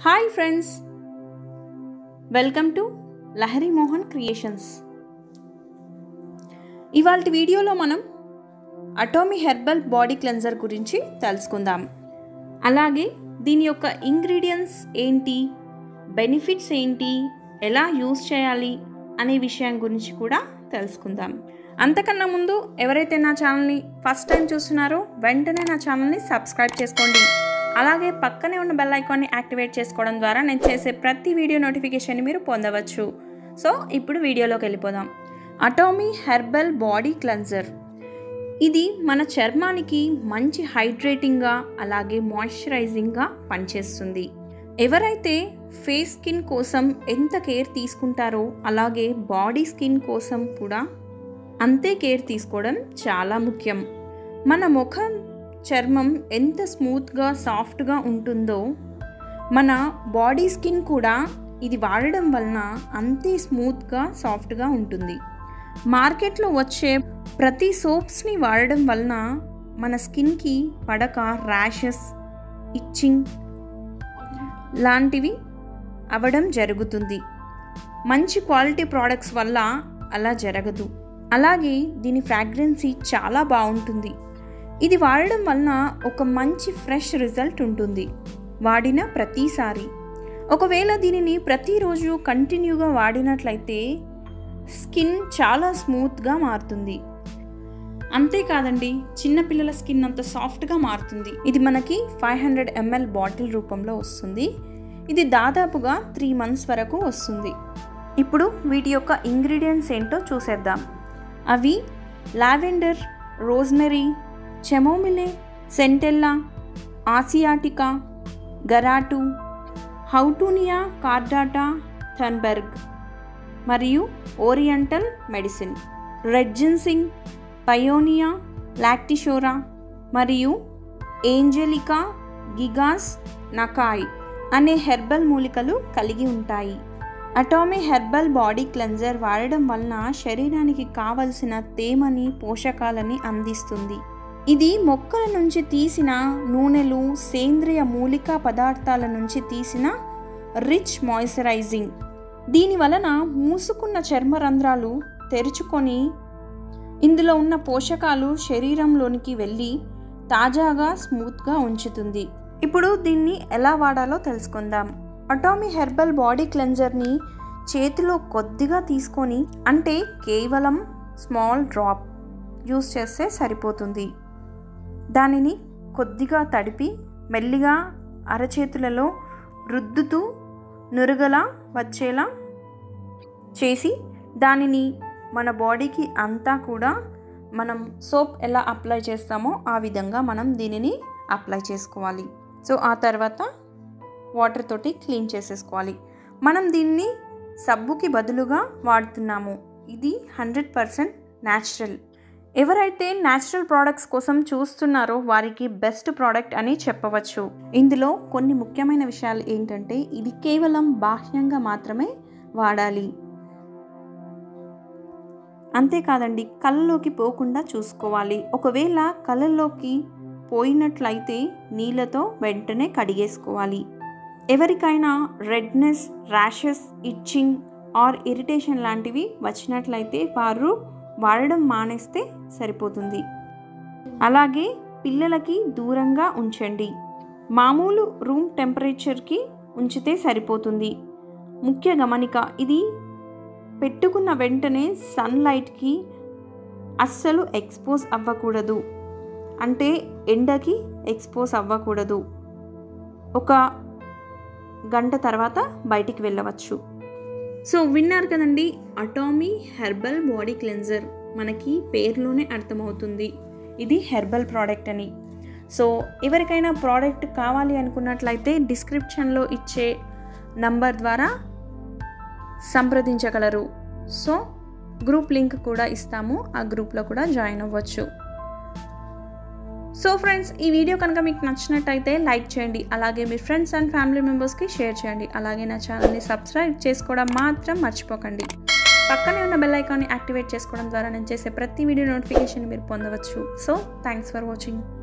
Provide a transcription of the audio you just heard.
hi friends welcome to Lahari Mohan creations ఇవాళ వీడియోలో మనం అటోమి హెర్బల్ బాడీ క్లెన్జర్ గురించి తెలుసుకుందాం అలాగే దీని యొక్క ఇంగ్రీడియంట్స్ ఏంటి బెనిఫిట్స్ ఏంటి ఎలా యూస్ చేయాలి అనే విషయం గురించి కూడా తెలుసుకుందాం అంతకన్నా ముందు ఎవరైతే నా ఛానల్ని ఫస్ట్ టైం చూస్తున్నారో వెంటనే నా ఛానల్ని సబ్స్క్రైబ్ చేసుకోండి అలాగే పక్కనే ఉన్న బెల్ ఐకాన్ని యాక్టివేట్ చేసుకోవడం ద్వారా నేను చేసే ప్రతి వీడియో నోటిఫికేషన్ మీరు పొందవచ్చు సో ఇప్పుడు వీడియోలోకి వెళ్ళిపోదాం అటోమీ హెర్బల్ బాడీ క్లెన్జర్ ఇది మన చర్మానికి మంచి హైడ్రేటింగ్గా అలాగే మాయిశ్చరైజింగ్గా పనిచేస్తుంది ఎవరైతే ఫేస్ స్కిన్ కోసం ఎంత కేర్ తీసుకుంటారో అలాగే బాడీ స్కిన్ కోసం కూడా అంతే కేర్ తీసుకోవడం చాలా ముఖ్యం మన ముఖం చర్మం ఎంత స్మూత్గా సాఫ్ట్గా ఉంటుందో మన బాడీ స్కిన్ కూడా ఇది వాడడం వలన అంతే స్మూత్గా సాఫ్ట్గా ఉంటుంది మార్కెట్లో వచ్చే ప్రతి సోప్స్ని వాడడం వలన మన స్కిన్కి పడక ర్యాషెస్ ఇచ్చింగ్ లాంటివి అవ్వడం జరుగుతుంది మంచి క్వాలిటీ ప్రోడక్ట్స్ వల్ల అలా జరగదు అలాగే దీని ఫ్రాగ్రెన్సీ చాలా బాగుంటుంది ఇది వాడడం వలన ఒక మంచి ఫ్రెష్ రిజల్ట్ ఉంటుంది వాడిన ప్రతిసారి ఒకవేళ దీనిని ప్రతిరోజు కంటిన్యూగా వాడినట్లయితే స్కిన్ చాలా స్మూత్గా మారుతుంది అంతేకాదండి చిన్నపిల్లల స్కిన్ అంత సాఫ్ట్గా మారుతుంది ఇది మనకి ఫైవ్ హండ్రెడ్ ఎంఎల్ బాటిల్ రూపంలో వస్తుంది ఇది దాదాపుగా త్రీ మంత్స్ వరకు వస్తుంది ఇప్పుడు వీటి యొక్క ఇంగ్రీడియంట్స్ ఏంటో చూసేద్దాం అవి lavender rosemary chamomile centella asiatica గరాటు హౌటూనియా కార్డాటా థన్బర్గ్ మరియు oriental medicine red ginseng paeonia lactiflora మరియు ఏంజెలికా గిగాస్ నకాయ్ అనే హెర్బల్ మూలికలు కలిగి ఉంటాయి అటామీ హెర్బల్ బాడీ క్లెన్జర్ వాడడం వలన శరీరానికి కావలసిన తేమని పోషకాలని అందిస్తుంది ఇది మొక్కల నుంచి తీసిన నూనెలు సేంద్రియ మూలికా పదార్థాల నుంచి తీసిన రిచ్ మాయిశ్చరైజింగ్ దీని వలన మూసుకున్న చర్మరంధ్రాలు తెరుచుకొని ఇందులో ఉన్న పోషకాలు శరీరంలోనికి వెళ్ళి తాజాగా స్మూత్గా ఉంచుతుంది ఇప్పుడు దీన్ని ఎలా వాడాలో తెలుసుకుందాం అటామీ హెర్బల్ బాడీ క్లెన్జర్ని చేతిలో కొద్దిగా తీసుకొని అంటే కేవలం స్మాల్ డ్రాప్ యూస్ చేస్తే సరిపోతుంది దానిని కొద్దిగా తడిపి మెల్లిగా అరచేతులలో రుద్దుతూ నురుగలా వచ్చేలా చేసి దానిని మన బాడీకి అంతా కూడా మనం సోప్ ఎలా అప్లై చేస్తామో ఆ విధంగా మనం దీనిని అప్లై చేసుకోవాలి సో ఆ తర్వాత వాటర్ తోటి క్లీన్ చేసేసుకోవాలి మనం దీన్ని సబ్బుకి బదులుగా వాడుతున్నాము ఇది హండ్రెడ్ పర్సెంట్ న్యాచురల్ ఎవరైతే న్యాచురల్ ప్రోడక్ట్స్ కోసం చూస్తున్నారో వారికి బెస్ట్ ప్రోడక్ట్ అని చెప్పవచ్చు ఇందులో కొన్ని ముఖ్యమైన విషయాలు ఏంటంటే ఇది కేవలం బాహ్యంగా మాత్రమే వాడాలి అంతేకాదండి కళ్ళలోకి పోకుండా చూసుకోవాలి ఒకవేళ కళ్ళల్లోకి పోయినట్లయితే నీళ్ళతో వెంటనే కడిగేసుకోవాలి ఎవరికైనా redness rashes itching or irritation లాంటివి వచ్చినట్లయితే వారు వాడడం మానేస్తే సరిపోతుంది అలాగే పిల్లలకి దూరంగా ఉంచండి మామూలు రూమ్ టెంపరేచర్కి ఉంచితే సరిపోతుంది ముఖ్య గమనిక ఇది పెట్టుకున్న వెంటనే సన్లైట్కి అస్సలు ఎక్స్పోజ్ అవ్వకూడదు అంటే ఎండకి ఎక్స్పోజ్ అవ్వకూడదు ఒక గంట తర్వాత బయటికి వెళ్ళవచ్చు సో విన్నారు కదండి అటామీ హెర్బల్ బాడీ క్లెన్జర్ మనకి పేరులోనే అర్థమవుతుంది ఇది హెర్బల్ ప్రోడక్ట్ అని సో ఎవరికైనా ప్రోడక్ట్ కావాలి అనుకున్నట్లయితే డిస్క్రిప్షన్లో ఇచ్చే నంబర్ ద్వారా సంప్రదించగలరు సో గ్రూప్ లింక్ కూడా ఇస్తాము ఆ గ్రూప్లో కూడా జాయిన్ అవ్వచ్చు సో ఫ్రెండ్స్ ఈ వీడియో కనుక మీకు నచ్చినట్టయితే లైక్ చేయండి అలాగే మీ ఫ్రెండ్స్ అండ్ ఫ్యామిలీ మెంబర్స్కి షేర్ చేయండి అలాగే నా ఛానల్ని సబ్స్క్రైబ్ చేసుకోవడం మాత్రం మర్చిపోకండి పక్కనే ఉన్న బెల్ ఐకాన్ని యాక్టివేట్ చేసుకోవడం ద్వారా నేను చేసే ప్రతి వీడియో నోటిఫికేషన్ మీరు పొందవచ్చు సో థ్యాంక్స్ ఫర్ వాచింగ్